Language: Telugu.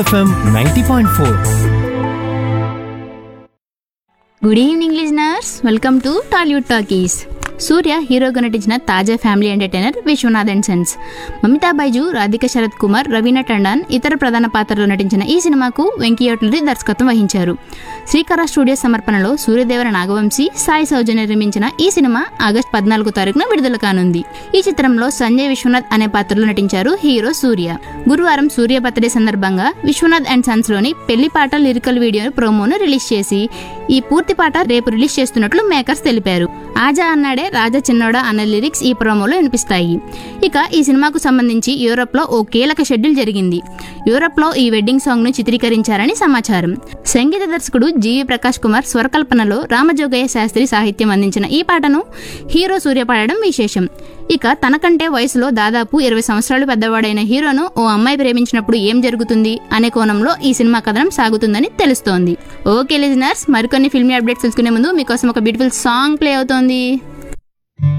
FM ninety point four good evening listeners welcome to Tollywood talkies Surya హీరోగా నటించిన తాజా family entertainer Vishwanath and sons Mamitha Baiju Radhika Sarath Kumar Raveena Tandon ఇతర ప్రధాన పాత్రలో నటించిన ఈ సినిమాకు వెంకయ్యట్లూరి దర్శకత్వం వహించారు శ్రీకర స్టూడియో సమర్పణలో సూర్యదేవర నాగవంశీ సాయి సౌజన్య నిర్మించిన ఈ సినిమా ఆగస్టు పద్నాలుగో తారీఖున విడుదల కానుంది ఈ చిత్రంలో సంజయ్ విశ్వనాథ్ అనే పాత్రలో నటించారు హీరో సూర్య గురువారం సూర్య బర్త్డే సందర్భంగా విశ్వనాథ్ అండ్ సన్స్ లోని పెళ్లి పాట లిరికల్ వీడియో ప్రోమోను రిలీజ్ చేసి ఈ పూర్తి పాట రేపు రిలీజ్ చేస్తున్నట్లు మేకర్స్ తెలిపారు ఆజా అన్నాడే రాజా చిన్నోడా అన్న లిరిక్స్ ఈ ప్రోమోలో వినిపిస్తాయి ఇక ఈ సినిమాకు సంబంధించి యూరోప్ లో ఓ కీలక షెడ్యూల్ జరిగింది యూరోప్ లో ఈ వెడ్డింగ్ సాంగ్ ను చిత్రీకరించారని సమాచారం సంగీత దర్శకుడు జీవి ప్రకాష్ కుమార్ స్వరకల్పనలో రామజోగయ్య శాస్త్రి సాహిత్యం అందించిన ఈ పాటను హీరో సూర్య పాడడం విశేషం ఇక తనకంటే వయసులో దాదాపు ఇరవై సంవత్సరాలు పెద్దవాడైన హీరోను ఓ అమ్మాయి ప్రేమించినప్పుడు ఏం జరుగుతుంది అనే కోణంలో ఈ సినిమా కథనం సాగుతుందని తెలుస్తోంది ఓకే లిజనర్స్ మరికొన్ని ఫిల్మీ అప్డేట్స్ తెలుసుకునే ముందు మీకోసం ఒక బ్యూటిఫుల్ సాంగ్ ప్లే అవుతోంది